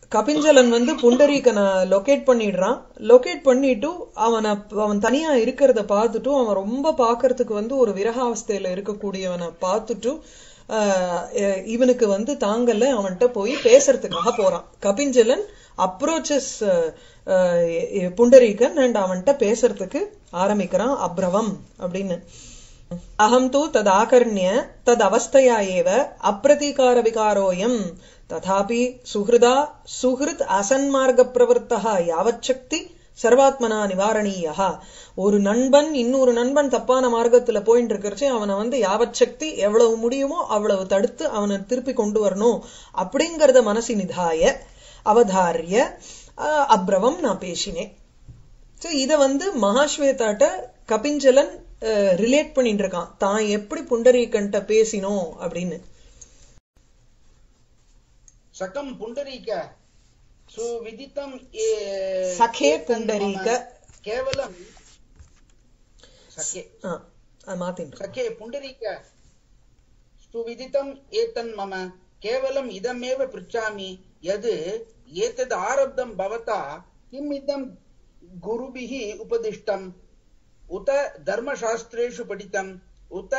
கபிஞ்சலன் வந்து புண்டரீகனை லொகேட் பண்ணிடுறான் லொகேட் பண்ணிட்டு அவனை அவன் தனியா இருக்கிறத பார்த்துட்டு அவன் ரொம்ப பார்க்கறதுக்கு வந்து ஒரு விரகாவஸ்தையில இருக்கக்கூடியவனை பார்த்துட்டு ஆஹ், அஹ், இவனுக்கு வந்து தாங்கல்ல அவன்கிட்ட போய் பேசுறதுக்காக போறான் கபிஞ்சலன் அப்ரோச்சஸ் புண்டரீகன் அண்ட் அவன்கிட்ட பேசுறதுக்கு ஆரம்பிக்கிறான் அப்ரவம் அப்படின்னு அகம் தூ ததாகர்ணிய ததவஸ்தையா ஏவ அப்பிரதீகார விகாரோயம் ததாபி சுஹிருதா சுஹிருத் அசன்மார்க பிரவருத்தா யாவச்சக்தி சர்வாத்மனா நிவாரணீயா ஒரு நண்பன் இன்னொரு நண்பன் தப்பான மார்க்கத்துல போயிட்டு இருக்கிறச்சு அவனை வந்து யாவச்சக்தி எவ்வளவு முடியுமோ அவ்வளவு தடுத்து அவனை திருப்பி கொண்டு வரணும் அப்படிங்கறத மனசி நிதாய அவதாரிய அஹ், அப்ரவம் நான் பேசினேன் சோ இத வந்து மகாஸ்வேதாட்ட கபிஞ்சலன் ரிலேட் பண்ணிட்டு இருக்கான் தான் எப்படி புண்டரீகன்ட்ட பேசினோம் அப்படின்னு सकं पुण्डरीक सुविदितं ये- सखे एतन् पुण्डरीक। मम केवलं सखे ஆ, அது மாத்தின்னு सखे पुण्डरीक सुविदितम् एतन् मम केवलम् इदमेव पृच्छामि यद् एतद् आरब्धं भवता किम् इदं गुरुभिः उपदिष्टम् उत धर्मशास्त्रेषु पठितम् उत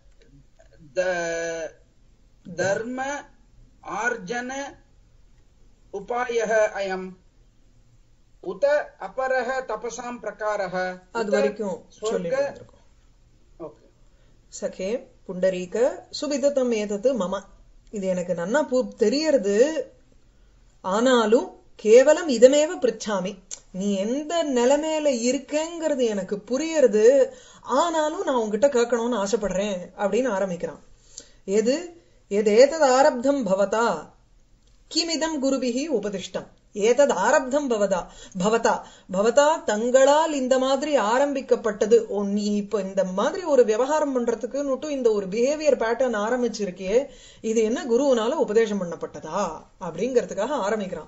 द- धर्म आर्जन उपायः अयम् उत अपरः तपसां प्रकारः அது उत வரைக்கும் சொல்லி स्वर्ग வந்திருக்கோம் ओके சகே புண்டரீக சுவிதத்தம் ஏதத்து மம இது எனக்கு நன்னா பூ தெரியறது ஆனாலும் கேவலம் இதமேவ பிரிச்சாமி நீ எந்த நிலைமையில இருக்கேங்கிறது எனக்கு புரியறது ஆனாலும் நான் உன்கிட்ட கேட்கணும்னு ஆசைப்படுறேன் அப்படின்னு ஆரம்பிக்கிறான் எது எது ஏதது ஆரப்தம் பவதா கிமிதம் குருபிகி உபதிஷ்டம் ஏதது ஆரப்தம் பவதா பவதா பவதா தங்களால் இந்த மாதிரி ஆரம்பிக்கப்பட்டது ஓ, நீ இப்ப இந்த மாதிரி ஒரு விவகாரம் பண்றதுக்கு இந்த ஒரு பிஹேவியர் பேட்டர்ன் ஆரம்பிச்சிருக்கே இது என்ன குருவுனால உபதேசம் பண்ணப்பட்டதா அப்படிங்கறதுக்காக ஆரம்பிக்கிறான்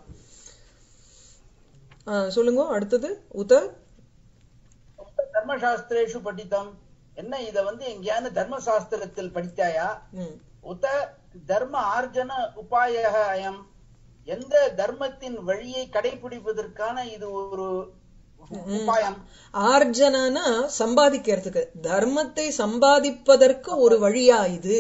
ஆ, சொல்லுங்க அடுத்தது உத தர்மசாஸ்திரேஷு படித்தம் என்ன இத வந்து எங்கேயான தர்மசாஸ்திரத்தில் படித்தாயா ம், உத தர்ம ஆர்ஜன உபாய அயம் எந்த தர்மத்தின் வழியை கடைபிடிப்பதற்கான இது ஒரு உபாயம் ஆர்ஜனனா சம்பாதிக்கிறதுக்கு தர்மத்தை சம்பாதிப்பதற்கு ஒரு வழியா இது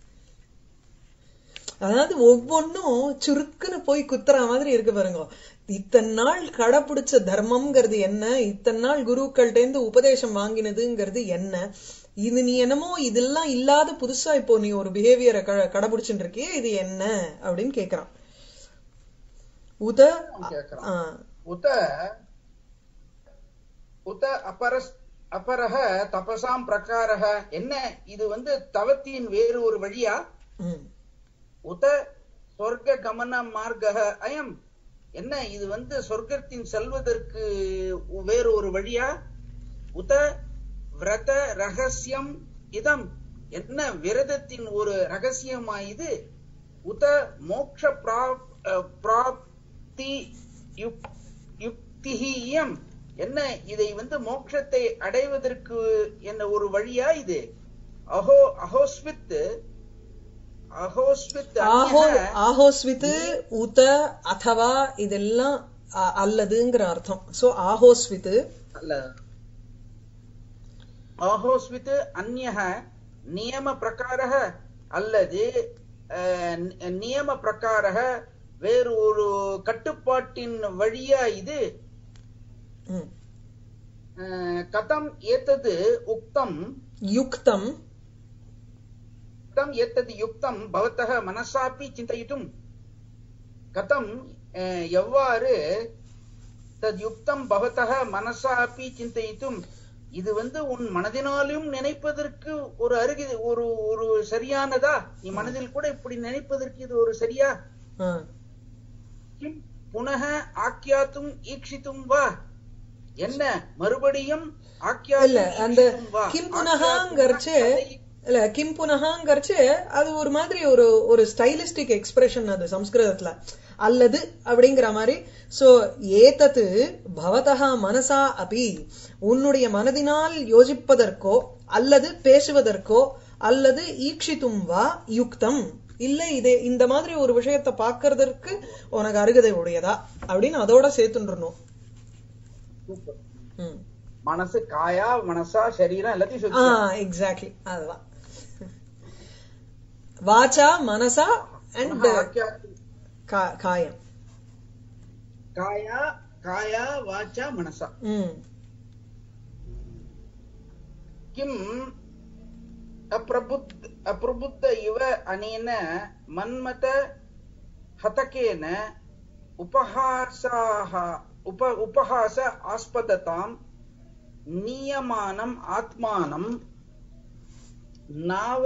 அதாவது ஒவ்வொன்னும் சுருக்குன்னு போய் குத்துற மாதிரி இருக்கு பாருங்க இத்தனை நாள் கடைபிடிச்ச தர்மம்ங்கிறது என்ன இத்தனை நாள் குருக்கள்கிட்ட இருந்து உபதேசம் வாங்கினதுங்கிறது என்ன இது நீ என்னமோ இதெல்லாம் இல்லாத புதுசா இப்போ நீ ஒரு பிஹேவியரை கடைபிடிச்சுட்டு இருக்கியே இது என்ன அப்படின்னு கேக்குறான் உத கேக்குறான். ஆ, உத உத அபரஸ் அபரக தபசாம் பிரகாரக என்ன இது வந்து தவத்தின் வேறு ஒரு வழியா ம், உத சொர்க்க கமன மார்க்க அயம் என்ன இது வந்து சொர்க்கத்தின் செல்வதற்கு வேறு ஒரு வழியா உத விரத ரகசியம் இதம் என்ன விரதத்தின் ஒரு ரகசியமா இது உத மோக்ஷ பிராப்- அஹ், பிராப்தி யுக்- யுக்திஹியம் என்ன இதை வந்து மோட்சத்தை அடைவதற்கு என்ன ஒரு வழியா இது அஹோ அஹோஸ்வித் அஹோஸ்வித் ஆஹோ அந்யஹ ஆஹோஸ்வித் உத அதவா இதெல்லாம் அ- அல்லதுங்கிற அர்த்தம் சோ ஆஹோஸ்வித் அல்ல ஆஹோஸ்வித் அந்யஹ நியம பிரகாரः அல்லது அஹ், நி- நியம பிரகாரः வேறு ஒரு கட்டுப்பாட்டின் வழியா இது ம். அஹ், கதம் ஏத்தது உக்தம் யுக்தம் கதம் ஏத்தது யுக்தம் பவத்தः மனசாப்பி சிந்தயிட்டும் கதம் அஹ், எவ்வாறு தத் யுக்தம் பவத்தः மனசாப்பி சிந்தயிட்டும் இது வந்து உன் மனதினாலும் நினைப்பதற்கு ஒரு அருகி ஒரு ஒரு சரியானதா நீ மனதில் கூட இப்படி நினைப்பதற்கு இது ஒரு சரியா ஆ. கிம் புனக ஆக்கியாத்தும் ஈக்ஷித்தும் வா என்ன மறுபடியும் இல்ல ஆக்கியாத்தும் அந்த ஈக்ஷித்தும் வா. கிம் புனகாங்கிறச்சு இல்ல கிம் புனகாங்கிறச்சு அது ஒரு மாதிரி ஒரு ஒரு ஸ்டைலிஸ்டிக் எக்ஸ்பிரஷன் அது சம்ஸ்கிருதத்துல அல்லது அப்படிங்கிற மாதிரி சோ ஏதத்து பவதா மனசா அபி உன்னுடைய மனதினால் யோசிப்பதற்கோ அல்லது பேசுவதற்கோ அல்லது ஈக்ஷித்தும் வா யுக்தம் இல்ல இது இந்த மாதிரி ஒரு விஷயத்தை பார்க்கறதற்கு உனக்கு அருகதை உடையதா அப்படின்னு அதோட சேர்த்துன்றணும் சூப்பர் ம். மனசு காயா மனசா சரீரம் எல்லாத்தையும் ஆ சுத்தி எக்ஸாக்ட்லி அதுதான் வாச்சா மனசா அண்ட் காயம் காயா காயா வாச்சா மனசா ம் किम् अप्रबुद्ध अप्रबुद्ध इव अनेन मन्मथ हतकेन उपहासाः उप उपहास आस्पदतां नीयमानम् आत्मानं नाव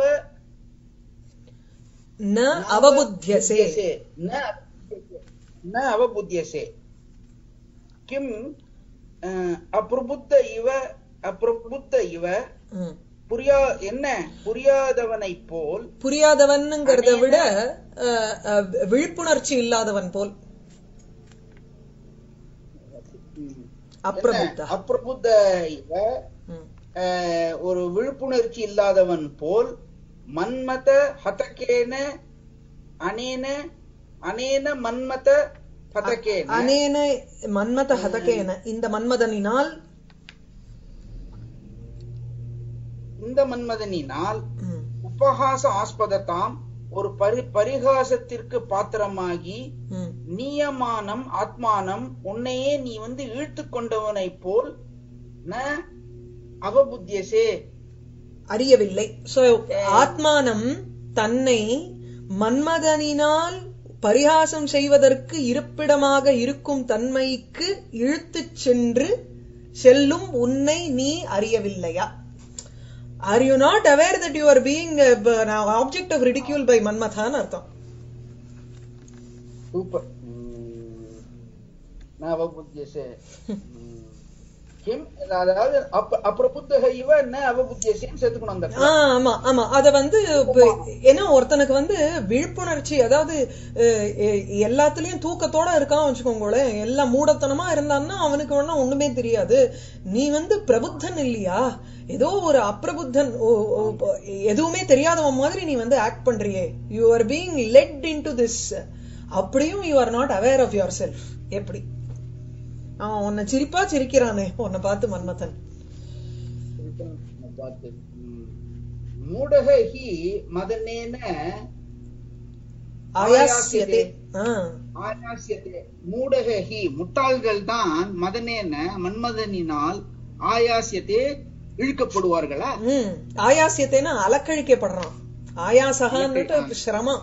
ந அவபுத்தியசே न न अवबुध्यसे किम् अ, अप्रबुद्ध इव अप्रबुद्ध इव ம். புரியா என்ன புரியாதவனை போல் புரியாதவன்ங்கிறத விட அஹ், அஹ், விழிப்புணர்ச்சி இல்லாதவன் போல் அப்பிரபுத்தா என்ன? அப்பிரபுத்த இவ ம். அஹ், ஒரு விழிப்புணர்ச்சி இல்லாதவன் போல் மன்மத ஹதகேன அனேன அனேன மன்மத ஹதகேன அனேன மன்மத ஹதகேன இந்த மன்மதனினால் இந்த மன்மதனினால் ம், உபஹாச ஆஸ்பதத்தாம் ஒரு பரி பரிகாசத்திற்கு பாத்திரமாகி ம், நியமானம் ஆத்மானம் உன்னையே நீ வந்து இழுத்து கொண்டவனை போல் ந அவபுத்தியசே அறியவில்லை சோ ஆத்மானம் தன்னை மன்மதனினால் பரிகாசம் செய்வதற்கு இருப்பிடமாக இருக்கும் தன்மைக்கு இழுத்துச் சென்று செல்லும் உன்னை நீ அறியவில்லையா are you not aware that you are being object of ridicule by Manmathan அர்த்தம் சூப்பர் ந அவபுத்தியசே கிம் அதாவது அப் அப்பிரபுத்தக இவ ந அவபுத்தியசேன்னு சேர்த்துக்கணும் அந்த ஆ, ஆமா ஆமா அத வந்து இப்ப ஏன்னா ஒருத்தனுக்கு வந்து விழிப்புணர்ச்சி அதாவது அஹ், எ- எல்லாத்துலயும் தூக்கத்தோட இருக்கான் வச்சுக்கோங்களேன் எல்லாம் மூடத்தனமா இருந்தான்னா அவனுக்கு வேணா ஒண்ணுமே தெரியாது நீ வந்து பிரபுத்தன் இல்லையா ஏதோ ஒரு அப்பிரபுத்தன் ஓ- ஓ- எதுவுமே தெரியாதவன் மாதிரி நீ வந்து ஆக்ட் பண்றியே you are being let in to this அப்படியும் you are not aware of your self எப்படி அவன் உன்னை சிரிப்பா சிரிக்கிறானே உன்னை பார்த்து மன்மதன் பார்த்து ம். மூடக ஹி மதனேன ஆயாசியதே ஆ ஆயாசியதே மூடக ஹி முட்டாள்கள் தான் மதனேன மன்மதனினால் ஆயாசியத்தே இழுக்கப்படுவார்களா ம் ஆயாசியத்தைனா அலக்கழிக்கப்படுறான் ஆயாசகான்னுட்டு சிரமம்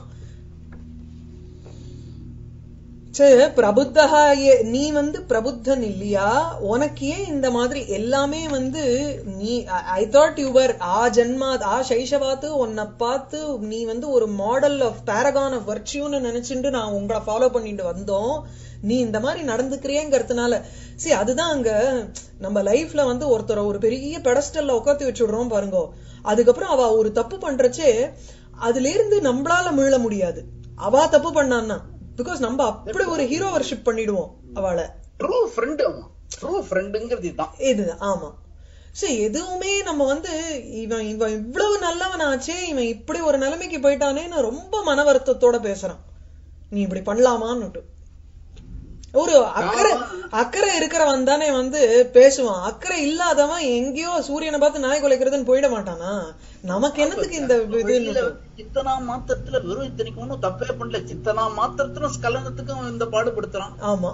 சரி பிரபுத்தகா ஏ- நீ வந்து பிரபுத்தன் இல்லையா உனக்கு ஏன் இந்த மாதிரி எல்லாமே வந்து நீ ஐ தாட் யுவர் ஆ ஜென்மா ஆ சைஷவாத்து உன்னை பார்த்து நீ வந்து ஒரு மாடல் ஆஃப் பேரகான் ஆஃப் வர்ச்சியூன்னு நினைச்சுட்டு நான் உங்களை ஃபாலோ பண்ணிட்டு வந்தோம் நீ இந்த மாதிரி நடந்துக்கிறியங்கிறதுனால சரி அதுதான் அங்க நம்ம லைஃப்ல வந்து ஒருத்தரை ஒரு பெரிய பெடஸ்டல்ல உட்காத்தி வச்சுடுறோம் பாருங்க அதுக்கப்புறம் அவ ஒரு தப்பு பண்றச்சே அதுல இருந்து நம்மளால மீள முடியாது அவ தப்பு பண்ணான்னா பிகாஸ் நம்ம அப்படி ஒரு ஹீரோ வர்ஷிப் பண்ணிடுவோம் அவளை ட்ரூ ஃப்ரெண்டு ட்ரூ ஃப்ரெண்டுங்கிறது இதுதான் இது ஆமா சரி எதுவுமே நம்ம வந்து இவன் இவன் இவ்வளவு நல்லவனாச்சே இவன் இப்படி ஒரு நிலைமைக்கு போயிட்டானேன்னு ரொம்ப மன வருத்தத்தோட பேசுறான் நீ இப்படி பண்ணலாமான்னுட்டு ஒரு அக்கறை அக்கறை இருக்கிறவன் தானே வந்து பேசுவான் அக்கறை இல்லாதவன் எங்கேயோ சூரியனை பார்த்து நாய் குலைக்கிறதுன்னு போயிட மாட்டானா நமக்கு என்னத்துக்கு இந்த வெளியில இது சித்தனா மாத்திரத்துல வெறும் இத்தனைக்கு ஒண்ணும் தப்பே பண்ணல சித்தனா மாத்திரத்துல ஸ்கலனத்துக்கும் இந்த பாடுபடுத்துறான் ஆமா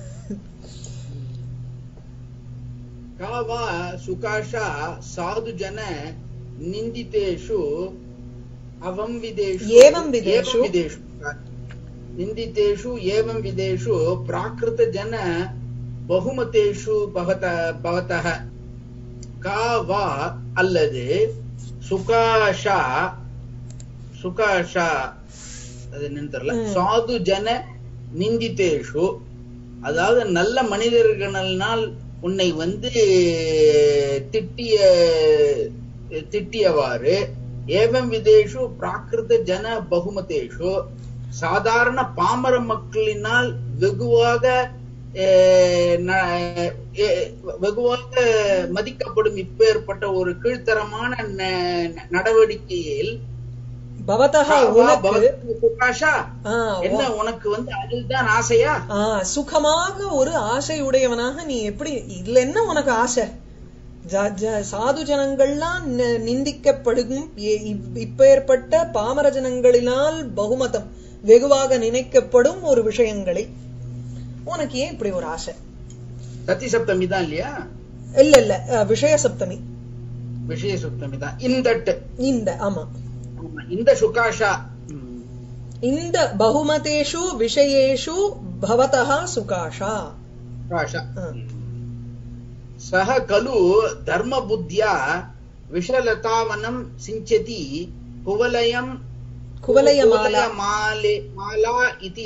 காவா சுகாஷா சாது ஜன நிந்தித்தேஷு அவம் விதேஷு ஏவம் விதேஷு. ஏவம் விதேஷு நிந்தித்தேஷு ஏவம் விதேஷு பிராகிருத ஜன பகுமதேஷு பவத பவதः கா வா அல்லது சுகாஷா சுகாஷா அது என்னன்னு தெரியல ம். சாது ஜன நிந்தித்தேஷு அதாவது நல்ல மனிதர்களினால் உன்னை வந்து திட்டிய திட்டியவாறு ஏவம் விதேஷு பிராகிருத ஜன பகுமதேஷு சாதாரண பாமர மக்களினால் வெகுவாக அஹ், ந- எ- வெகுவாக மதிக்கப்படும் இப்பேற்பட்ட ஒரு கீழ்த்தரமான ந- நடவடிக்கையில் பவதா வா உனக்கு பவத்து சுகாஷா ஆ, என்ன உனக்கு வந்து அதில் தான் ஆசையா ஆ, சுகமாக ஒரு ஆசை உடையவனாக நீ எப்படி இதுல என்ன உனக்கு ஆசை ஜ- ஜ- சாது ஜனங்கள்லாம் நி- நிந்திக்கப்படும் எ- இப்- இப்பேற்பட்ட பாமர ஜனங்களினால் பகுமதம் வெகுவாக நினைக்கப்படும் ஒரு விஷயங்களில் உனக்கு ஏன் இப்படி ஒரு ஆசை சத்தி சப்தமி தான் இல்லையா இல்ல இல்ல அஹ், விஷய சப்தமி விஷய சப்தமி தான் இந்தட் இந்த ஆமா ஆமா, இந்த சுகாஷா ம். இந்த பகுமதேஷு விஷயேஷு பவதः சுகாஷா சுகாஷா ஆ. सः खलु धर्मबुद्ध्या विषलतावनं सिञ्चति कुवलयं குவலயமாலா कुवलयमाले माला इति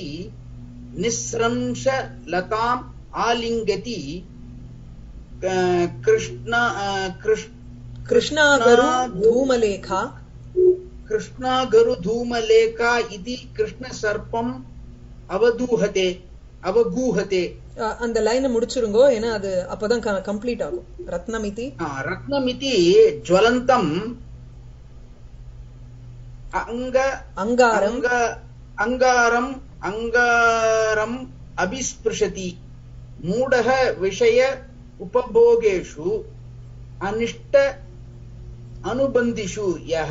निःस्रंशलताम् आलिङ्गति अ, कृष्ण अ, कृष्- கிருஷ்ணாகரு தூமலேகா कृष्णागरुधूमलेखा इति कृष्णसर्पम् अवदूहते अवगूहते அஹ், அந்த லைனை முடிச்சிருங்கோ ஏன்னா அது அப்பதான் கம்ப்ளீட் ஆகும் ரத்னமிதி आ, रत्नमिति ज्वलन्तम् अङ्ग அங்காரம் अङ्ग अङ्गारम् अङ्गारम् अभिस्पृशति मूढः विषय उपभोगेषु अनिष्ट अनुबन्धिषु यः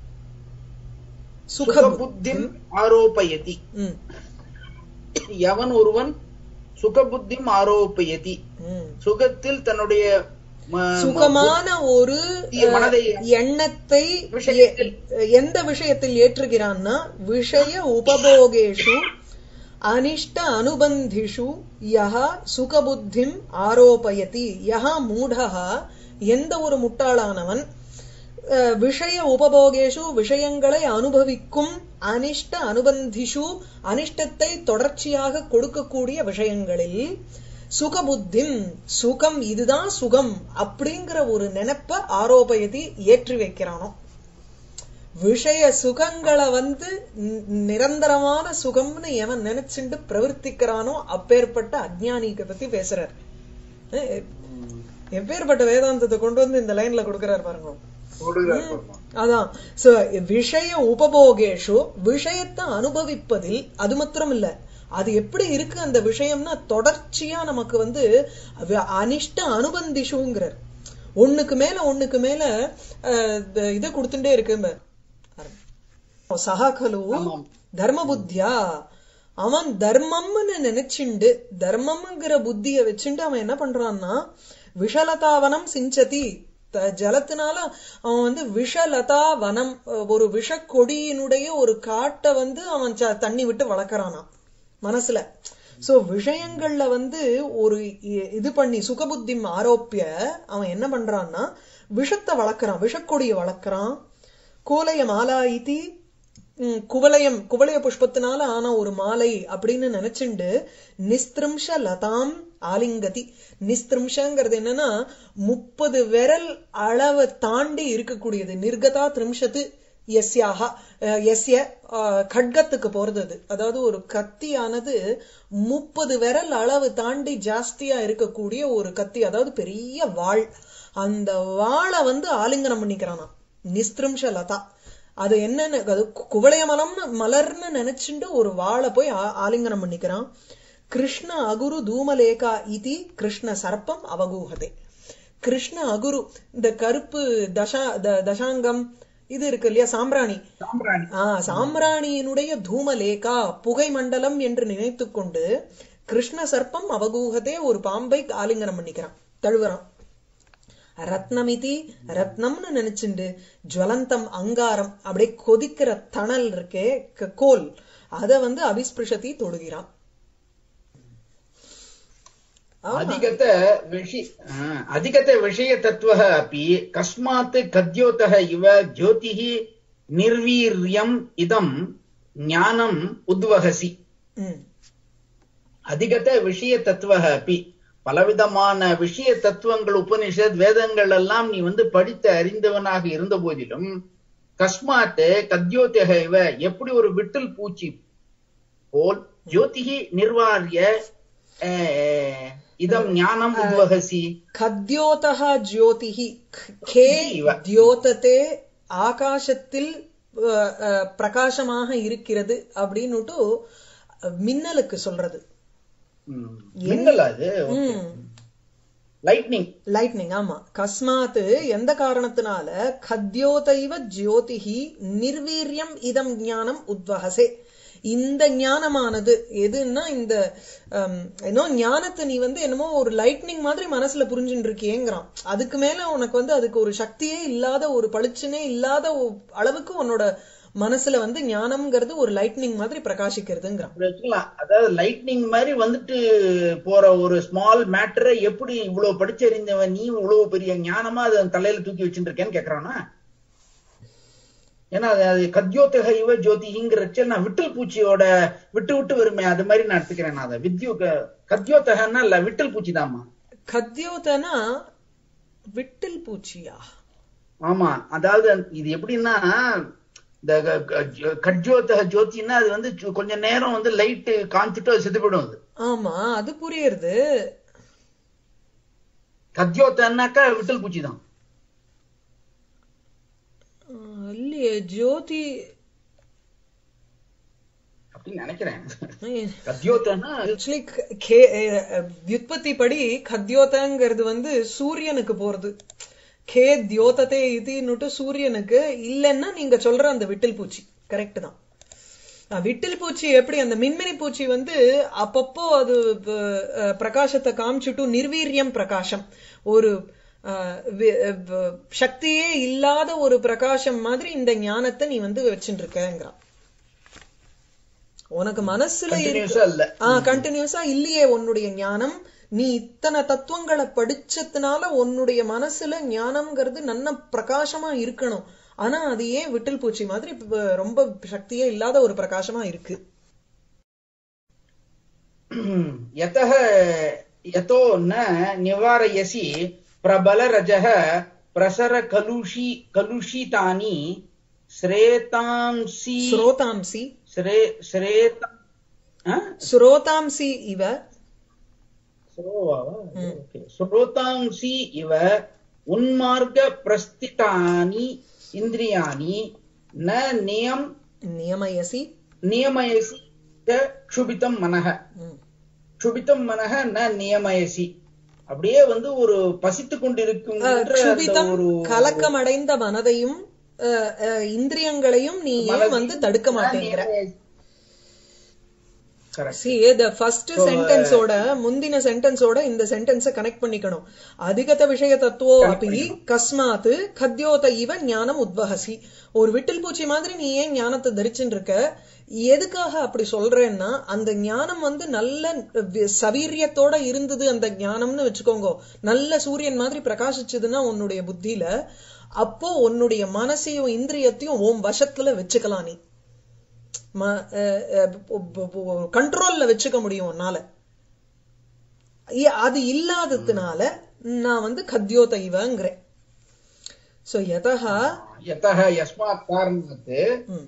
सुखबुद्धिम् आरोपयति ம், எவன் ஒருவன் சுகபுத்திம் ஆரோப்பயதி ம். சுகத்தில் தன்னுடைய ம- சுகமான ஒரு அஹ், மனதை எண்ணத்தை விஷயத்தில். எ- எந்த விஷயத்தில் ஏற்றுகிறான்னா விஷய உபபோகேஷு அனிஷ்ட அனுபந்திஷு யஹ சுகபுத்திம் ஆரோபயதி யஹ மூடஹ எந்த ஒரு முட்டாளானவன் அஹ், விஷய உபபோகேஷு விஷயங்களை அனுபவிக்கும் அனிஷ்ட அனுபந்திஷு அனிஷ்டத்தை தொடர்ச்சியாக கொடுக்கக்கூடிய விஷயங்களில் சுகபுத்திம் சுகம் இதுதான் சுகம் அப்படிங்கிற ஒரு நினைப்ப ஆரோபயதி ஏற்றி வைக்கிறானோ விஷய சுகங்களை வந்து நி- நிரந்தரமான சுகம்னு எவன் நினைச்சுண்டு பிரவர்த்திக்கிறானோ அப்பேற்பட்ட அஜ்ஞானிக்க பத்தி பேசுறார் அஹ் எப்பேற்பட்ட வேதாந்தத்தை கொண்டு வந்து இந்த லைன்ல கொடுக்கிறார் பாருங்க அதான் சோ விஷய உபபோகேஷு விஷயத்தை அனுபவிப்பதில் அது மாத்திரம் இல்ல அது எப்படி இருக்கு அந்த விஷயம்னா தொடர்ச்சியா நமக்கு வந்து அவ- அனிஷ்ட அனுபந்திஷுங்கிறார் ஒண்ணுக்கு மேல ஒண்ணுக்கு மேல அஹ், இந்த இது கொடுத்துட்டே இருக்கு சஹா கலு ஆமாம். தர்ம புத்தியா அவன் தர்மம்னு நினைச்சுண்டு தர்மம்ங்கிற புத்திய வச்சுண்டு அவன் என்ன பண்றான்னா விஷலதாவனம் சிஞ்சதி த- ஜலத்தினால அவன் வந்து விஷலதா வனம் அஹ், ஒரு விஷக்கொடியினுடைய ஒரு காட்டை வந்து அவன் ச- தண்ணி விட்டு வளர்க்கறானாம் மனசுல சோ விஷயங்கள்ல வந்து ஒரு இ- இது பண்ணி சுகபுத்தி ஆரோப்பிய அவன் என்ன பண்றான்னா விஷத்தை வளர்க்கறான் விஷக்கொடியை வளர்க்கறான் கோலய மாலா இதி ம், குவலயம் குவலய புஷ்பத்தினால ஆன ஒரு மாலை அப்படின்னு நினைச்சுண்டு நிஸ்திரும்ஷ லதாம் ஆலிங்கதி நிஸ்திரும்ஷங்கிறது என்னன்னா முப்பது விரல் அளவை தாண்டி இருக்கக்கூடியது நிர்கதா திரிம்ஷத்து எஸ்யாக அஹ், எஸ்ய அஹ், கட்கத்துக்கு போறது அது அதாவது ஒரு கத்தியானது முப்பது விரல் அளவு தாண்டி ஜாஸ்தியா இருக்கக்கூடிய ஒரு கத்தி அதாவது பெரிய வாள் அந்த வாளை வந்து ஆலிங்கனம் பண்ணிக்கிறானா நிஸ்திரும்ஷ லதா அது என்னன்னு அது கு- குவளைய மலம்னு மலர்னு நினைச்சுண்டு ஒரு வாளை போய் ஆ- ஆலிங்கனம் பண்ணிக்கிறான் கிருஷ்ண அகுரு தூமலேகா இதி கிருஷ்ண சர்ப்பம் அவகூஹதே கிருஷ்ண அகுரு இந்த கருப்பு தசா த- தசாங்கம் இது இருக்கு இல்லையா சாம்பிராணி சாம்பிராணி ஆ சாம்பிராணியினுடைய தூமலேகா புகை மண்டலம் என்று நினைத்துக் கொண்டு கிருஷ்ண சர்ப்பம் அவகூகத்தே ஒரு பாம்பை ஆலிங்கனம் பண்ணிக்கிறான் தழுவுறான் ரத்னமிதி ரத்னம்னு நினைச்சுண்டு ஜுவலந்தம் அங்காரம் அப்படியே கொதிக்கிற தணல் இருக்கே க- கோல் அத வந்து அபிஸ்பிருஷதி தொடுகிறான் ஆமா. अधिगत विषि हा, अधिगत विषयतत्त्वः अपि कस्मात् कद्योतः इव ज्योतिः निर्वीर्यम् इदम् ज्ञानम् उद्वहसि ம். அதிகத விஷய தத்துவக அப்பி பலவிதமான விஷய தத்துவங்கள் உபனிஷத் வேதங்கள் எல்லாம் நீ வந்து படித்து அறிந்தவனாக இருந்த போதிலும் கஸ்மாத் கத்யோத்தக இவ எப்படி ஒரு விட்டில் பூச்சி போல் ஜோதிகி நிர்வாரிய அஹ், இதம் ஞானம் உத்வகசி கத்யோதः ஜோதிஹி க- கே இவ. தியோததே ஆகாசத்தில் அஹ், அஹ், பிரகாசமாக இருக்கிறது அப்படின்னுட்டு அஹ், மின்னலுக்கு சொல்றது ம். மின்னல் அது ம் லைட்னிங் லைட்னிங் ஆமா கஸ்மாத் எந்த காரணத்தினால கத்யோதைவ ஜோதிஹி நிர்வீரியம் இதம் ஞானம் உத்வகசே இந்த ஞானமானது எதுன்னா இந்த ஹம், என்னோ ஞானத்தை நீ வந்து என்னமோ ஒரு லைட்னிங் மாதிரி மனசுல புரிஞ்சுட்டு இருக்கியேங்கிறான் அதுக்கு மேல உனக்கு வந்து அதுக்கு ஒரு சக்தியே இல்லாத ஒரு பளிச்சுனே இல்லாத ஒ- அளவுக்கு உன்னோட மனசுல வந்து ஞானம்ங்கிறது ஒரு லைட்னிங் மாதிரி பிரகாசிக்கிறதுங்கிறான் அப்படி வச்சுக்கலாம் அதாவது லைட்னிங் மாதிரி வந்துட்டு போற ஒரு ஸ்மால் மேட்டரை எப்படி இவ்வளவு படிச்சறிந்தவன் நீ இவ்வளவு பெரிய ஞானமா அதை தலையில தூக்கி வச்சுட்டு இருக்கேன்னு கேக்குறானா ஏன்னா அது அது கத்யோத்தக இவ ஜோதிங்கிறச்ச நான் விட்டல் பூச்சியோட விட்டு விட்டு வருமே அது மாதிரி நான் எடுத்துக்கிறேன் நான் அதை வித்யு கத்யோத்தகன்னா இல்ல விட்டல் பூச்சி தாம்மா கத்யோதனா விட்டில் பூச்சியா ஆமா அதாவது இது எப்படின்னா இந்த க- க- கட்ஜோத்தக ஜோதின்னா அது வந்து சு- கொஞ்ச நேரம் வந்து லைட் காஞ்சிட்டு அது செத்து போயிடும் அது ஆமா அது புரியுறது கத்யோத்தன்னாக்கா விட்டல் பூச்சி தான் ஆஹ் இல்லையே ஜோதி அப்படின்னு நினைக்கிறேன் கத்யோத்தன்னா ஆக்சுவலி வியுத்பத்தி படி கத்யோதங்கிறது வந்து சூரியனுக்கு போறது கே தியோததே இதுன்னுட்டு சூரியனுக்கு இல்லைன்னா நீங்க சொல்ற அந்த விட்டில் பூச்சி கரெக்ட் தான் அஹ் விட்டில் பூச்சி எப்படி அந்த மின்மினி பூச்சி வந்து அப்பப்போ அது அஹ், பிரகாசத்தை காமிச்சுட்டு நிர்வீரியம் பிரகாசம் ஒரு அஹ், வி- அஹ், சக்தியே இல்லாத ஒரு பிரகாசம் மாதிரி இந்த ஞானத்தை நீ வந்து வச்சுட்டு இருக்கங்கிறான் உனக்கு மனசுல கண்டினியூஸா இல்ல ஆ கண்டினியூஸா இல்லையே உன்னுடைய ஞானம் நீ இத்தனை தத்துவங்களை படிச்சதுனால உன்னுடைய மனசுல ஞானம்ங்கிறது நல்ல பிரகாசமா இருக்கணும் ஆனா அது ஏன் விட்டில் பூச்சி மாதிரி இப்ப ரொம்ப சக்தியே இல்லாத ஒரு பிரகாசமா இருக்கு यतः यतो न निवारयसि प्रबलरजः प्रसरकलुषि कलुषितानि श्रेतांसि ஸ்ரோதாம்சி श्रे श्रेत आ? ஸ்ரோதாம்சி இவ श्रोवावा? Okay. श्रोतांसि इव उन्मार्गप्रस्थितानि इन्द्रियाणि न नियम நியமயசி नियमयसि च क्षुभितं मनः ம். க்ஷுபிதம் மனக ந நியமயசி அப்படியே வந்து ஒரு பசித்து கொண்டிருக்கும் அஹ், க்ஷுபிதம் ஒரு கலக்கமடைந்த மனதையும் அஹ், அஹ், இந்திரியங்களையும் நீ ஏன் வந்து தடுக்க மாட்டேங்கிற கரெக்ட் சி த ஃபர்ஸ்ட் சென்டென்ஸோட முந்தின சென்டென்ஸோட இந்த சென்டென்ஸை கனெக்ட் பண்ணிக்கணும் அதிகத விஷய தத்துவோ அப்படி கஸ்மாத் கத்யோத இவ ஞானம் உத்வகசி ஒரு விட்டில் பூச்சி மாதிரி நீ ஏன் ஞானத்தை தரிச்சுட்டு இருக்க எதுக்காக அப்படி சொல்றேன்னா அந்த ஞானம் வந்து நல்ல வி- சவீரியத்தோட இருந்தது அந்த ஞானம்னு வச்சுக்கோங்க நல்ல சூரியன் மாதிரி பிரகாசிச்சதுன்னா உன்னுடைய புத்தியில அப்போ உன்னுடைய மனசையும் இந்திரியத்தையும் உன் வசத்துல வச்சுக்கலாம் நீ கண்ட்ரோல்ல வச்சுக்க முடியும் உன்னால இ- அது இல்லாததுனால நான் வந்து கத்யோ தைவங்கிறேன் சோ யதா யதः யஸ்மாத் காரணாத் ம்,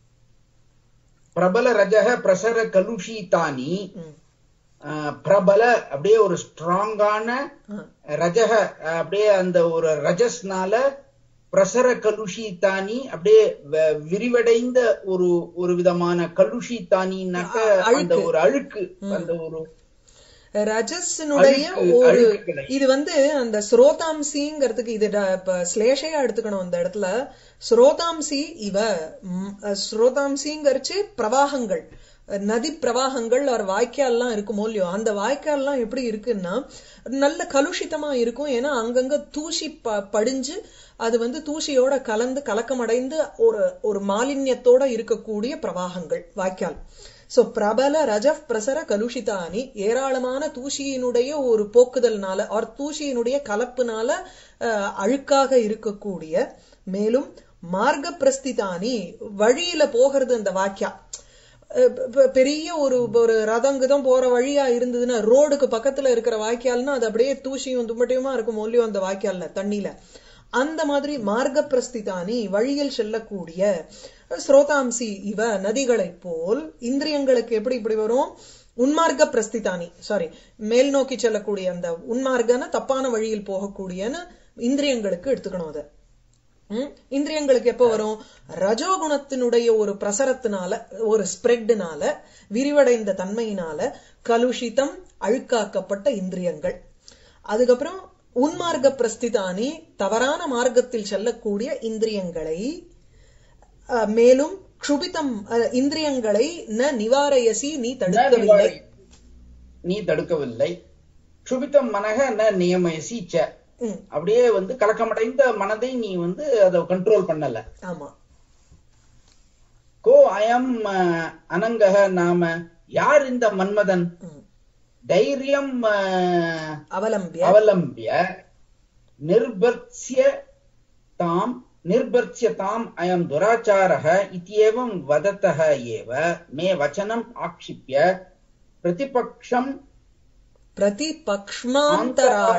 பிரபல ரஜக பிரசர கலுஷிதானி ம், அஹ், பிரபல அப்படியே ஒரு ஸ்ட்ராங்கான ஆ, ரஜக அஹ், அப்படியே அந்த ஒரு ரஜஸ்னால பிரசர கலுஷிதானி அப்படியே வ- விரிவடைந்த ஒரு ஒரு விதமான கலுஷிதானின்னாக்க அழுக்கு. அந்த ஒரு அழுக்கு அந்த ஒரு ரஜஸ்னுடைய அழுக்கு- ஒரு அழுக்குகளை. இது வந்து அந்த ஸ்ரோதாம்சிங்கிறதுக்கு இது ட- இப்ப ஸ்லேஷையா எடுத்துக்கணும் அந்த இடத்துல ஸ்ரோதாம்சி இவ ம், அஹ், ஸ்ரோதாம்சிங்கிறச்சு பிரவாகங்கள் அஹ், நதி பிரவாகங்கள் ஒரு வாய்க்கால்லாம் இருக்குமோ இல்லையோ அந்த வாய்க்கால்லாம் எப்படி இருக்குன்னா நல்ல கலுஷிதமா இருக்கும் ஏன்னா அங்கங்க தூசி ப- படிஞ்சு அது வந்து தூசியோட கலந்து கலக்கமடைந்து ஒரு ஒரு மாலின்யத்தோட இருக்கக்கூடிய பிரவாகங்கள் வாய்க்கால் சோ பிரபல ரஜப் பிரசர கலுஷிதானி ஏராளமான தூசியினுடைய ஒரு போக்குதல்னால ஆர் தூசியினுடைய கலப்புனால அஹ், அழுக்காக இருக்கக்கூடிய மேலும் மார்க்க பிரஸ்திதானி வழியில போகிறது அந்த வாக்கியா அஹ் பெ- பெரிய ஒரு ஒரு ரதங்குதம் போற வழியா இருந்ததுன்னா ரோடுக்கு பக்கத்துல இருக்கிற வாய்க்கால்னா அது அப்படியே தூசியும் தும்பட்டையுமா இருக்கும் ஒல்லியும் அந்த வாய்க்கால்ல தண்ணியில அந்த மாதிரி மார்க்க பிரஸ்திதானி வழியில் செல்லக்கூடிய ஸ்ரோதாம்சி இவ நதிகளைப் போல் இந்திரியங்களுக்கு எப்படி இப்படி வரும் உன்மார்க்க பிரஸ்திதானி சாரி மேல் நோக்கி செல்லக்கூடிய அந்த உன்மார்க்கன தப்பான வழியில் போகக்கூடியன்னு இந்திரியங்களுக்கு எடுத்துக்கணும் அதை ம்? இந்திரியங்களுக்கு எப்போ வரும் ரஜோகுணத்தினுடைய ஒரு பிரசரத்தினால ஒரு ஸ்ப்ரெட்னால விரிவடைந்த தன்மையினால கலுஷிதம் அழுக்காக்கப்பட்ட இந்திரியங்கள் அதுக்கப்புறம் உன்மார்க்க பிரஸ்திதானி தவறான மார்க்கத்தில் செல்லக்கூடிய இந்திரியங்களை அஹ், மேலும் க்ஷுபிதம் அஹ், இந்திரியங்களை ந நிவாரயசி நீ தடுக்கவில்லை நீ தடுக்கவில்லை சுபித்தம் மனக ந நியமயசி ச ம், அப்படியே வந்து கலக்கமடைந்த மனதை நீ வந்து அதை கண்ட்ரோல் பண்ணல ஆமா கோ அயம் அஹ், அனங்கக நாம யார் இந்த மன்மதன் ம். தைரியம் அஹ், அவலம்பிய அவலம்பிய நிர்பர்த்ய தாம் நிர்பர்த்ய தாம் அயம் துராச்சாரः इत्येवं वदतः एव मे वचनम् आक्षिप्य प्रतिपक्षम् பிரதிபக்ஷ்மாந்தராள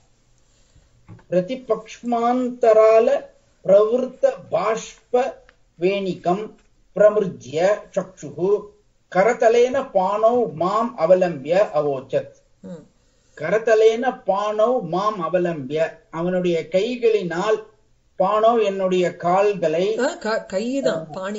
प्रतिपक्ष्मान्तराल प्रवृत्त बाष्प वेणिकम् प्रमृज्य चक्षुः करतलेन पाणौ माम् अवलम्ब्य अवोचत् ம். கரத்தலேன பானவ் மாம் அவலம்பிய அவனுடைய கைகளினால் பானவ் என்னுடைய கால்களை ஆ, க- கைதான் பாணி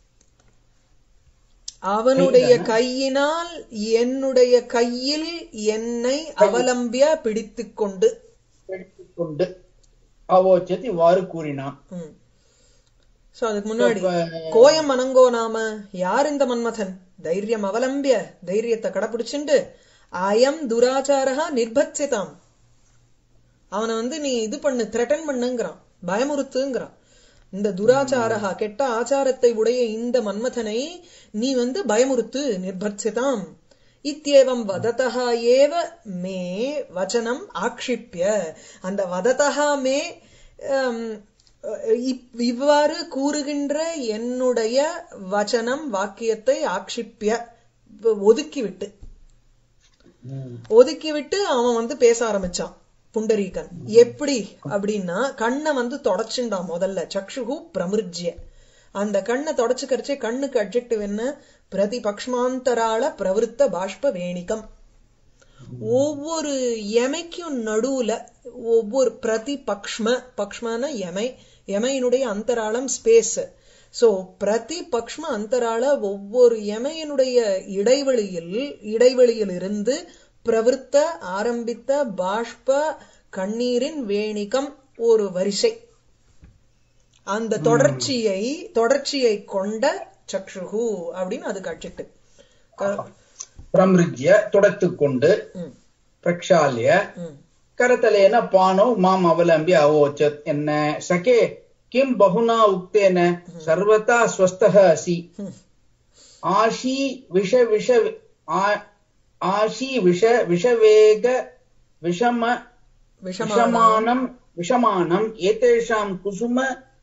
அவனுடைய கையினால் என்னுடைய கையில் என்னை அவலம்பிய பிடித்துக் கொண்டு எடுத்துக் கொண்டு அவோச்சத் இவ்வாறு கூறினான் ம். சோ அதுக்கு முன்னாடி இப்ப- கோயம் அனங்கோ நாம யார் இந்த மன்மதன் தைரியம் அவலம்பிய தைரியத்தை கடைபிடிச்சுண்டு அயம் துராச்சாரா நிர்பட்சிதாம் அவனை வந்து நீ இது பண்ணு த்ரெட்டன் பண்ணுங்கிறான் பயமுறுத்துங்கிறான் இந்த துராச்சாரா கெட்ட ஆச்சாரத்தை உடைய இந்த மன்மதனை நீ வந்து பயமுறுத்து நிர்பட்சிதாம் இத்தியேவம் வததா ஏவ மே வச்சனம் ஆக்ஷிப்ய அந்த வததா மே ஹம், இப்- இவ்வாறு கூறுகின்ற என்னுடைய வச்சனம் வாக்கியத்தை ஆக்ஷிப்ய ஒதுக்கிவிட்டு ஒதுக்கிவிட்டு அவன் வந்து பேச ஆரம்பிச்சான் புண்டரீகன் எப்படி அப்படின்னா கண்ணை வந்து தொடச்சுண்டான் முதல்ல சக்ஷுகு பிரமிருஜ்ய அந்த கண்ணை தொடச்சுக்கரிச்சே கண்ணுக்கு அட்ஜெக்டிவ் என்ன பிரதிபக்ஷ்மாந்தராள பிரவருத்த பாஷ்ப வேணிகம் ஒவ்வொரு எமைக்கும் நடுவுல ஒவ்வொரு பிரதி பக்ஷ்ம பக்ஷ்மன எமை எமையினுடைய அந்தராளம் ஸ்பேஸ் சோ பிரதி பக்ஷ்ம அந்தராள ஒவ்வொரு எமையினுடைய இடைவெளியில் இடைவெளியில் இருந்து பிரவருத்த ஆரம்பித்த பாஷ்ப கண்ணீரின் வேணிகம் ஒரு வரிசை அந்த தொடர்ச்சியை தொடர்ச்சியை கொண்ட சக்ஷுகு அப்படின்னு அதுக்கு அட்ஜெக்டிவ் பிரமிருஜ்ய துடைத்துக் கொண்டு பிரக்ஷால்ய करतलेन पाणौ माम् अवलम्ब्य अवोचत् एन्न सखे किं बहुना उक्तेन सर्वथा स्वस्थः असि आशी विष विष आ- आशी विष विषवेग विषम विषमानम् विषमानम् एतेषां कुसुम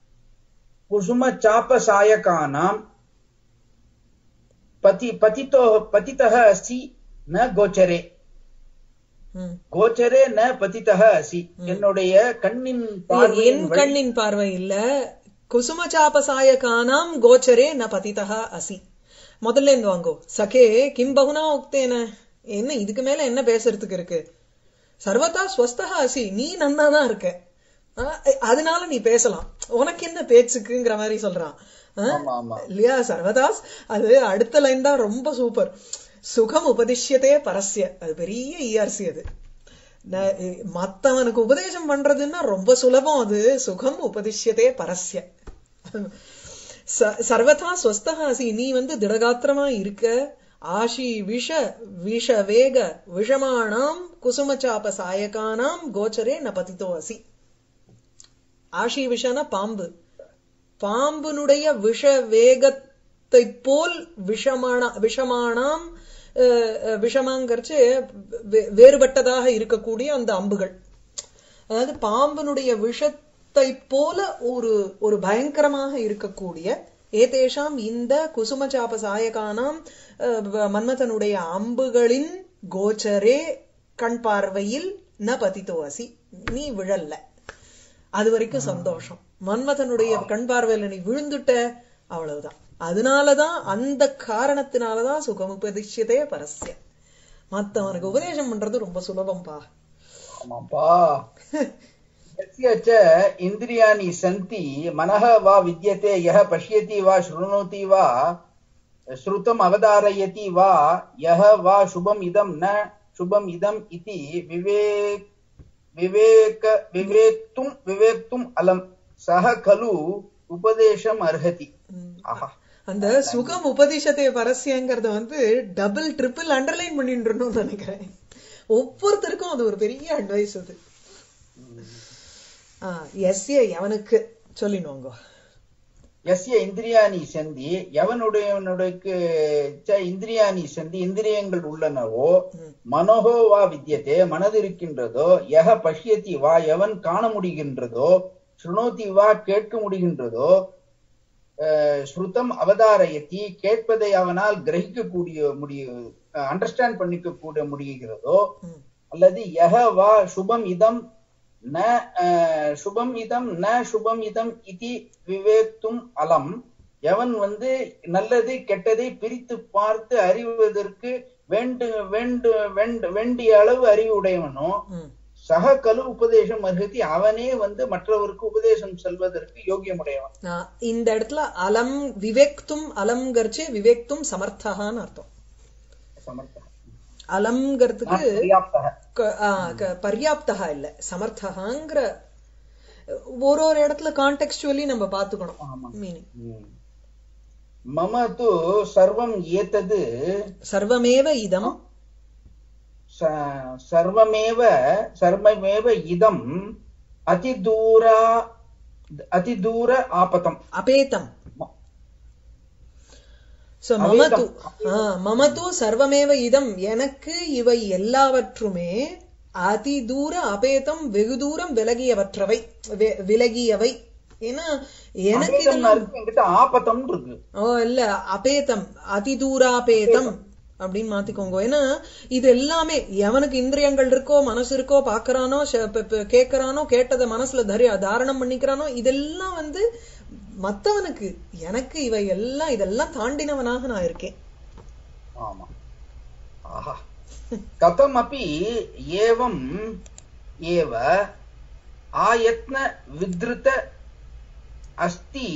कुसुमचापसायकानाम् पति पतितो पतितः असि न गोचरे கோச்சரே ந பதிதக அசி என்னுடைய கண்ணின் என் பார்வையின் வழி- கண்ணின் பார்வை இல்ல குசும சாபசாயகானாம் கோச்சரே ந பதிதா அசி முதல்ல இருந்து வாங்கோ சகே கிம் பகுனா உக்தேன என்ன இதுக்கு மேல என்ன பேசுறதுக்கு இருக்கு சர்வதா ஸ்வஸ்தகா அசி நீ நன்னாதான் இருக்க ஆ, அதனால நீ பேசலாம் உனக்கு என்ன பேச்சுக்குங்கிற மாதிரி சொல்றான் ஆ? ஆமா ஆமா இல்லையா சர்வதாஸ் அது அடுத்த லைன் தான் ரொம்ப சூப்பர் சுகம் உபதிஷ்யத்தே பரஸ்ய அது பெரிய இஆர்சி அது ந- இ- மத்தவனுக்கு உபதேசம் பண்றதுன்னா ரொம்ப சுலபம் அது சுகம் உபதிஷ்யத்தே பரஸ்ய ச- சர்வதா ஸ்வஸ்தகாசி நீ வந்து திடகாத்திரமா இருக்க ஆஷி விஷ விஷ வேக விஷமானாம் குசுமச்சாப சாயகானாம் கோச்சரே ந பதித்தோ அசி ஆஷி விஷனா பாம்பு பாம்பினுடைய விஷ வேகத்தை போல் விஷமான விஷமானாம் அஹ், அஹ், விஷமாங்கரிச்சு வே- வேறுபட்டதாக இருக்கக்கூடிய அந்த அம்புகள் அதாவது பாம்பினுடைய விஷத்தை போல ஒரு ஒரு பயங்கரமாக இருக்கக்கூடிய ஏதேஷாம் இந்த குசுமச்சாப சாயகானாம் அஹ், வ- மன்மதனுடைய அம்புகளின் கோச்சரே கண் பார்வையில் ந பதித்தோ அசி நீ விழல்ல அது வரைக்கும் சந்தோஷம் மன்மதனுடைய கண் பார்வையில நீ விழுந்துட்ட அவ்வளவுதான் அதனாலதான் அந்த காரணத்தினாலதான் சுகம் உபதிஷ்யதே பரஸ்ய மத்தவனுக்கு உபதேசம் பண்றது ரொம்ப சுலபம்பா ஆமாப்பா यस्य च इन्द्रियाणि सन्ति मनः वा विद्यते यः पश्यति वा शृणोति वा श्रुतम् अवधारयति वा यः वा शुभम् इदं न शुभम् इदम् इति विवेक विवेक विवेक्तुम् विवेक्तुम् अलम् सः खलु उपदेशम् अर्हति ஆஹா அந்த சுகம் உபதிஷத்தை பரஸ்யங்கிறத வந்து டபுள் ட்ரிபிள் அண்டர்லைன் பண்ணிட்டு நினைக்கிறேன் ஒவ்வொருத்தருக்கும் அது ஒரு பெரிய அட்வைஸ் அது எஸ்ஏ எவனுக்கு சொல்லிடுவாங்க ಯಸ್ಯ ಇಂದ್ರಿಯಾಣಿ ಸಂಧಿ ಯವನುடையவனுடைக்கு ಚ இந்திரியாணி சந்தி இந்திரியங்கள் உள்ளனவோ மனோகோ வா வித்தியதே மனது இருக்கின்றதோ யக பஷ்யதி வா எவன் காண முடிகின்றதோ ஸ்ருணோதி வா கேட்க முடிகின்றதோ அஹ், ஸ்ருதம் அவதாரயத்தி கேட்பதை அவனால் கிரகிக்கக்கூடிய முடிய அண்டர்ஸ்டாண்ட் பண்ணிக்க கூட முடிகிறதோ ம். அல்லது யக வா சுபம் இதம் ந அஹ், சுபம் இதம் ந சுபம் இதம் இதி விவேக்தும் அலம் எவன் வந்து நல்லது கெட்டதை பிரித்து பார்த்து அறிவதற்கு வேண்டு வேண்டு வேண்டு வேண்டிய அளவு அறிவு உடையவனோ ம். சக கலு உபதேசம் அருகதி அவனே வந்து மற்றவருக்கு உபதேசம் செல்வதற்கு யோகியமுடையவன் ஆ, இந்த இடத்துல அலம் விவேக்தும் அலம்கரிச்சு விவேக்தும் சமர்த்தகான்னு அர்த்தம் சமர்த்தக அலம்ங்கிறதுக்கு பர்யாப்தக க- ஆ, க- பர்யாப்தகா இல்ல சமர்த்தகாங்கிற ஒரு ஒரு இடத்துல கான்டெக்ஸ்டுவலி நம்ம பாத்துக்கணும் ஆமா. மீனிங் ம். மம து சர்வம் ஏதது சர்வமேவ இதம் ச- சர்வமேவ சர்வமேவ இதம் அதிதூரா அதிதூர ஆபதம் அபேதம் ம- சோ மமது மமது சர்வமேவ இதம் எனக்கு இவை எல்லாவற்றுமே அதிதூர அபேதம் வெகு தூரம் விலகியவற்றவை வி- விலகியவை ஏன்னா எனக்கு அபேதம்னா இதெல்லாம் இருக்கு, என்கிட்ட ஆபத்தம் இருக்கு ஓ இல்ல அபேதம் அதிதூராபேதம் அப்படின்னு மாத்திக்கோங்க ஏன்னா இது எல்லாமே எவனுக்கு இந்திரியங்கள் இருக்கோ மனசு இருக்கோ பாக்குறானோ ச- ப- ப- கேக்குறானோ கேட்டதை மனசுல தரி தாரணம் பண்ணிக்கிறானோ இதெல்லாம் வந்து மத்தவனுக்கு எனக்கு இவை எல்லாம் இதெல்லாம் தாண்டினவனாக நான் இருக்கேன் ஆமா ஆஹா கதமபி ஏவம் ஏவ ஆயத்ன வித்ருத அஸ்தி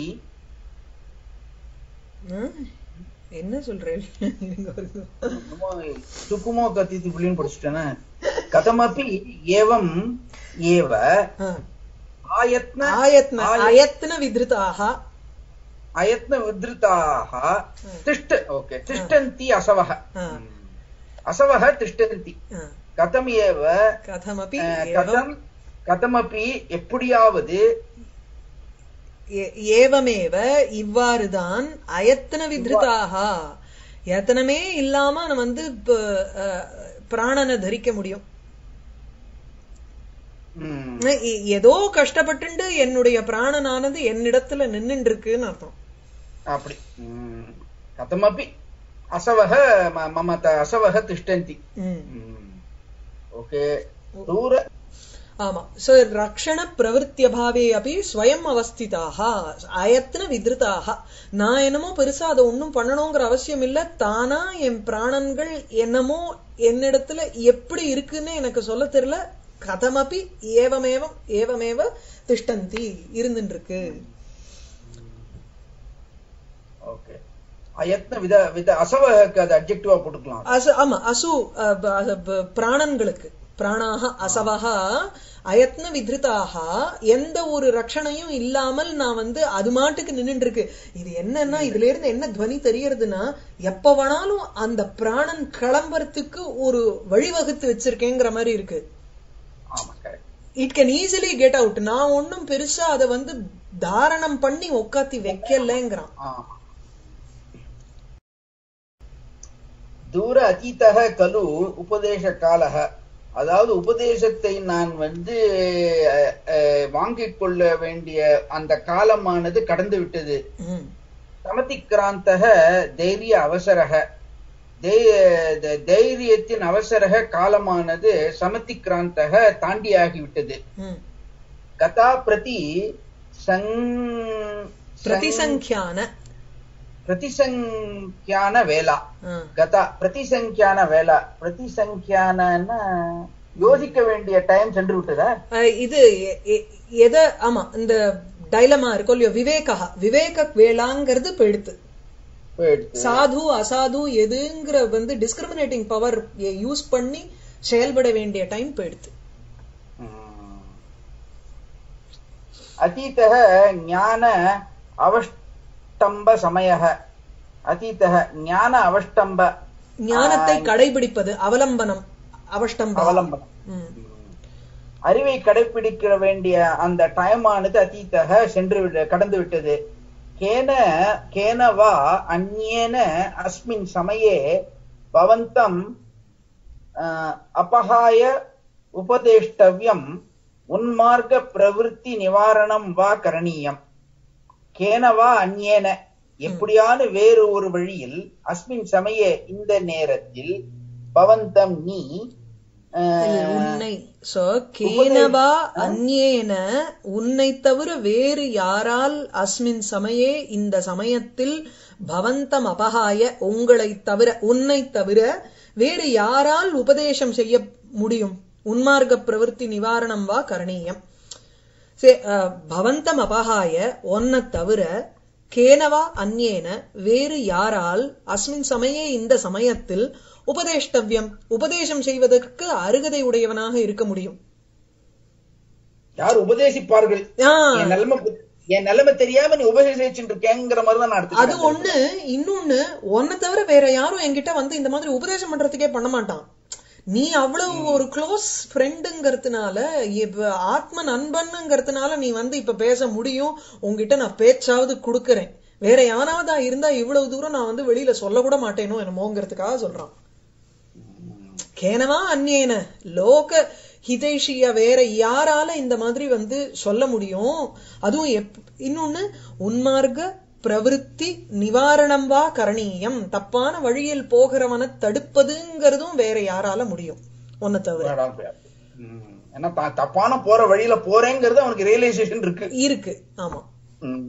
ம்? என்ன சொல்றேன் இருங்க ஒரு நிமிஷம். என்னமோ சுக்குமோ கத்தித்து புள்ளின்னு படிச்சுட்டேனே கதமபி ஏவம் ஏவ ஆ. ஆயத்ன ஆயத்ன அயத்ன விதிருதாக அயத்ன வித்ருதாக திஷ்ட ஓகே திஷ்டந்தி அசவக ஆ. அசவக திஷ்டந்தி ஆ. கதம் ஏவ கதமபி அஹ், ஏவம் கதம் கதமபி எப்படியாவது ஏ- ஏவமேவ இவ்வாறுதான் அயத்தன விதிருதாக யத்தனமே இல்லாம நம்ம வந்து இப்ப, அஹ், பிராணனை தரிக்க முடியும் ம், எ- ஏதோ கஷ்டப்பட்டுண்டு என்னுடைய பிராணனானது என்னிடத்துல நின்னுட்டு இருக்குன்னு அர்த்தம் அப்படி ம், கதமபி அசவக ம- மம த- அசவக திஷ்டந்தி ம். ம், ஓகே தூர ஆமா சோ ரக்ஷண பிரவருத்தியபாவே அப்படி ஸ்வயம் அவஸ்திதாக அயத்ன விதிருதாக நான் என்னமோ பெருசா அதை ஒண்ணும் பண்ணணுங்கிற அவசியம் இல்ல தானா என் பிராணன்கள் என்னமோ என்னிடத்துல எப்படி இருக்குன்னு எனக்கு சொல்ல தெரியல கதமபி ஏவமேவம் ஏவமேவ திஷ்டந்தி இருந்துட்டு இருக்கு ஓகே அயத்ன வித வித அசவகக்கு அது அப்ஜெக்டிவா போட்டுக்கலாம் அசு ஆமா அசு அஹ், ப- அஹ், ப- பிராணன்களுக்கு பிராணாக அசவகா அயத்ன விதிருதாக எந்த ஒரு ரட்சணையும் இல்லாமல் நான் வந்து அது மாட்டுக்கு நின்னுட்டு இருக்கு இது என்னன்னா இதுல இருந்து என்ன துவனி தெரியறதுன்னா எப்ப வேணாலும் அந்த பிராணன் கிளம்புறதுக்கு ஒரு வழிவகுத்து வச்சிருக்கேங்கிற மாதிரி இருக்கு ஆமா correct it can easily get out நான் ஒன்னும் பெருசா அதை வந்து தாரணம் பண்ணி உக்காத்தி வைக்கலங்கிறான் ஆமா தூர அதீதக கலு உபதேச காலக அதாவது உபதேசத்தை நான் வந்து அஹ், அஹ், வாங்கிக் கொள்ள வேண்டிய அந்த காலமானது கடந்து விட்டது ம், சமதிக்கிராந்தக தைரிய அவசரக தை- த- தைரியத்தின் அவசரக காலமானது சமதிக்கிராந்தக தாண்டியாகிவிட்டது ம். கதா பிரதி சங் பிரதிசங்கியான பிரதிசங்கியான வேலா ஆ. గత ప్రతిసంఖ్యాన వేళ ప్రతిసంఖ్యాన யோசிக்க வேண்டிய டைம் சென்று விட்டதா அஹ் இது எ- எ- எத ஆமா இந்த டைலமா இருக்கும் இல்லையோ விவேகா விவேக வேளாங்கிறது போயிடுத்து போயிடுச்சு சாது அசாது எதுங்கிற வந்து டிஸ்கிரிமினேட்டிங் பவர் யூஸ் பண்ணி செயல்பட வேண்டிய டைம் போயிடுத்து अतीतः ज्ञान अवष्टम्ब समयः अतीतः ज्ञान अवष्टम्ब ஞானத்தை கடைபிடிப்பது அவலம்பனம் அவஷ்டம்பம் அவலம்பனம் ம். அறிவை கடைபிடிக்க வேண்டிய அந்த டைம் ஆனது அத்தீத்தக சென்று விட- கடந்து விட்டது கேன கேன வா அந்யேன அஸ்மின் சமயே பவந்தம் அஹ், அபகாய உபதேஷ்டவ்யம் உன்மார்க்க பிரவிற்த்தி நிவாரணம் வா கரணீயம் கேன வா அந்யேன எப்படியான வேறு ஒரு வழியில் அஸ்மின் சமய இந்த நேரத்தில் பவந்தம் நீ இல்ல, அஹ், உன்னை சோ கேனவா அந்யேன உன்னை தவிர வேறு யாரால் அஸ்மின் சமயே இந்த சமயத்தில் பவந்தம் அபகாய உங்களை தவிர உன்னை தவிர வேறு யாரால் உபதேசம் செய்ய முடியும் உன்மார்க்க பிரவൃத்தி நிவாரணம் வா கரணீயம் சே அஹ், பவந்தம் அபகாய ஒன்ன தவிர கேனவா அந்யேன வேறு யாரால் அஸ்மின் சமயே இந்த சமயத்தில் உபதேஷ்டவ்யம் உபதேசம் செய்வதற்கு அருகதை உடையவனாக இருக்க முடியும் யார் உபதேசிப்பார்கள் ஆ, என் நிலைமை பு- என் நிலைமை தெரியாம நீ உபதேசிச்சுட்டு இருக்கேங்கிற மாதிரி தான் நான் அது எடுத்துக்கிறேன் ஒண்ணு இன்னொன்னு ஒன்ன தவிர வேற யாரும் என்கிட்ட வந்து இந்த மாதிரி உபதேசம் பண்றதுக்கே பண்ண மாட்டான் நீ அவ்வளவு ஒரு க்ளோஸ் ஃப்ரெண்டுங்கிறதுனால இப்ப ஆத்ம நண்பனுங்கிறதுனால நீ வந்து இப்ப பேச முடியும் உன்கிட்ட நான் பேச்சாவது கொடுக்கறேன் வேற யாராவதா இருந்தா இவ்வளவு தூரம் நான் வந்து வெளியில சொல்ல கூட மாட்டேனோ என்னமோங்கிறதுக்காக சொல்றான் கேனவா அந்நேன லோக ஹிதைஷிய வேற யாரால இந்த மாதிரி வந்து சொல்ல முடியும் அதுவும் எப் இன்னொன்னு உன்மார்க்க பிரவிற்த்தி நிவாரணம் வா கரணீயம் தப்பான வழியில் போகிறவனை தடுப்பதுங்கிறதும் வேற யாரால முடியும் உன்னை தவிர ம். ஏன்னா தான் தப்பான போற வழியில போறேங்கிறது அவனுக்கு ரியலைசேஷன் இருக்கு இருக்கு ஆமா ம்.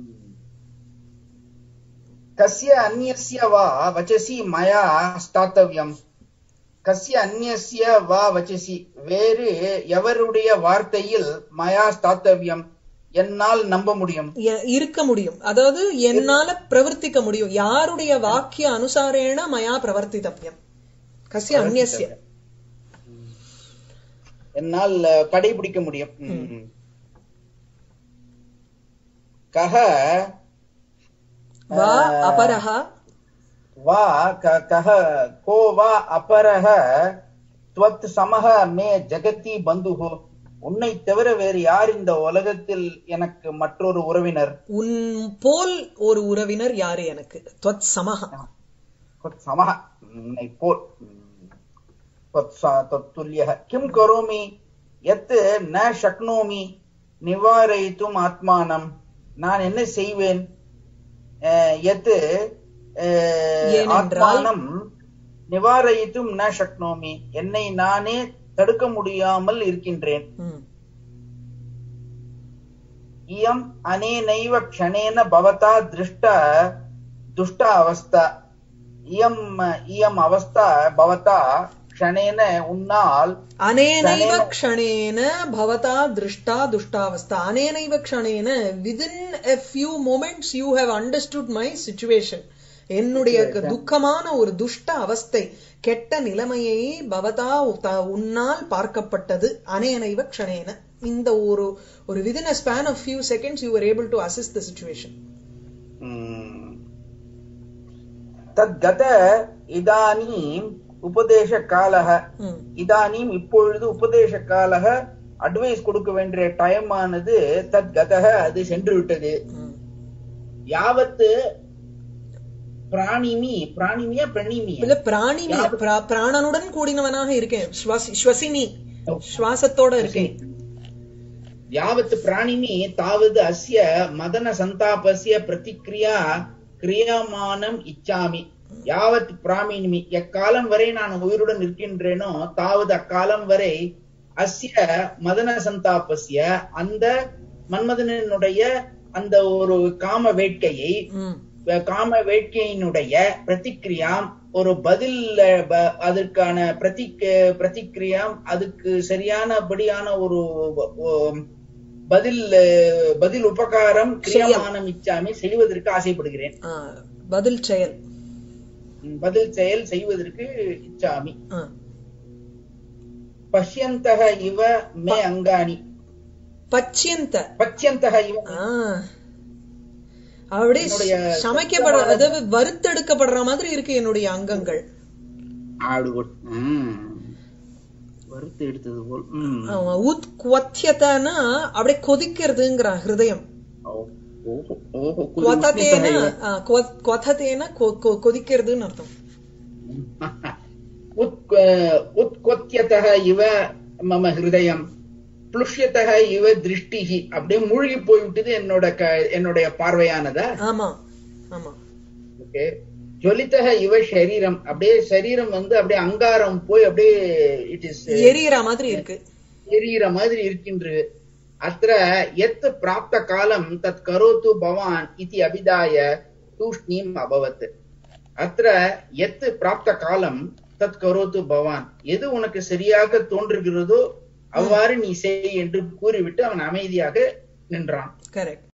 கஸ்ய அந்நியஸ்ய வா வச்சசி மயா ஸ்தாத்தவ்யம் கஸ்ய அந்நியஸ்ய வா வச்சசி வேறு எவருடைய வார்த்தையில் மயா ஸ்தாத்தவ்யம் என்னால் நம்ப முடியும் எ- இருக்க முடியும் அதாவது என்னால பிரவர்த்திக்க முடியும் யாருடைய வாக்கிய அனுசாரேண மயா பிரவர்த்தித்தவ்யம் கசிய அந்நியஸ்ய என்னால் அஹ், கடைபிடிக்க முடியும் ம். கஹ வா அபரஹா வா க- கஹ கோ வா அபரஹ துவத் சமஹ மே ஜகதி பந்துஹோ உன்னை தவிர வேறு யார் இந்த உலகத்தில் எனக்கு மற்றொரு உறவினர் உன் போல் ஒரு உறவினர் யாரு எனக்கு துவத் சமஹா त्वत् समः உன்னை போல் त्वत् स- त्वत्तुल्यः किं करोमि यत् न शक्नोमि நிவாரயித்தும் ஆத்மானம் நான் என்ன செய்வேன் அஹ், எத் அஹ், ஏனென்றால்? ஆத்மானம் நிவாரயித்தும் ந சக்னோமி என்னை நானே தடுக்க முடியாமல் இருக்கின்றேன் ம். இயம் அனேனைவ க்ஷணேன பவதா திருஷ்ட துஷ்ட அவஸ்தா இயம் இயம் அவஸ்தா பவதா க்ஷணேன உன்னால் அனேனைவ க்ஷணேன பவதா திருஷ்டா துஷ்டாவஸ்தா அனேனைவ க்ஷணேன within a few moments you have understood my situation என்னுடைய துக்கமான ஒரு துஷ்ட அவஸ்தை கெட்ட நிலைமையை பவதா த- உன்னால் பார்க்கப்பட்டது அனேனைவ க்ஷணேன இந்த ஒரு ஒரு within a span of few seconds you are able to assist the situation தத்கத இதானீம் உபதேச காலக இதானீம் இப்பொழுது உபதேச காலக அட்வைஸ் கொடுக்க வேண்டிய டைம் ஆனது தத்கதக அது சென்று விட்டது யாவத்து பிராணிமி பிராணிமியா பிரணீமியா இல்ல பிராணி பிரா- பிராணனுடன் கூடினவனாக இருக்கேன் ஸ்வசி- ஸ்வசினி சுவாசத்தோட இருக்கேன் யாவத் பிராணிமி தாவது அஸ்ய மதன சந்தாபஸ்ய பிரதிக்ரியா கிரியாமானம் இச்சாமி யாவத் பிராமினிமி எக்காலம் வரை நான் உயிருடன் இருக்கின்றேனோ தாவது அக்காலம் வரை அஸ்ய மதன சந்தாபஸ்ய அந்த மன்மதனுடைய அந்த ஒரு காம வேட்கையை ம். காம வேட்கையினுடைய பிரதிக்ரியாம் ஒரு பதில் அஹ், ப- அதற்கான பிரதி பிரதிக்கிரியாம் அதுக்கு சரியானபடியான ஒரு அஹ், பதில் அஹ், பதில் உபகாரம் கிரியமானம் இச்சாமி செய்வதற்கு ஆசைப்படுகிறேன் ஆ, பதில் செயல் ம், பதில் செயல் செய்வதற்கு இச்சாமி ஆ. பஷ்யந்தக இவ மே அங்காணி பச்சியந்த பச்சியந்தக இவ ஆ. அப்படியே என்னுடைய சமைக்கப்படுற அதாவது வறுத்தெடுக்கப்படுற மாதிரி இருக்கு என்னுடைய அங்கங்கள் ஆடு கொட்- ம். வறுத்து எடுத்தது போல் ம். ஆமா, உத் குவத்தியத்தனா அப்படியே கொதிக்கிறதுங்கிறான் ஹிருதயம் ஓ- ஓஹோ, ஓஹோ, குரு கொதத்தேன உஷ்ணிதக இவ. ஆ, கொ- கொதத்தேன கொ- கொ- கொதிக்கிறதுன்னு அர்த்தம் உத் உத்கொத்தியதக இவ மம ஹிருதயம் புளுஷ்யத்தக இவ திருஷ்டிகி அப்படியே மூழ்கி போய்விட்டது என்னோட க- என்னுடைய பார்வையானதா ஆமா ஆமா ஓகே ஜொலித்தக இவ சரீரம் அப்படியே சரீரம் வந்து அப்படியே அங்காரம் போய் அப்படியே இட் இஸ் எரியற மாதிரி இருக்கு எரியிற மாதிரி இருக்கின்றது அത്ര எத் பிராப்த காலம் தத் கரோத்து பவான் இதி அபிதாய தூஷ்ணீம் அபவத் அത്ര எத் பிராப்த காலம் தத் கரோத்து பவான் எது உனக்கு சரியாக தோன்றுகிறதோ அவ்வாறு நீ செய் என்று கூறிவிட்டு அவன் அமைதியாக நின்றான் கரெக்ட்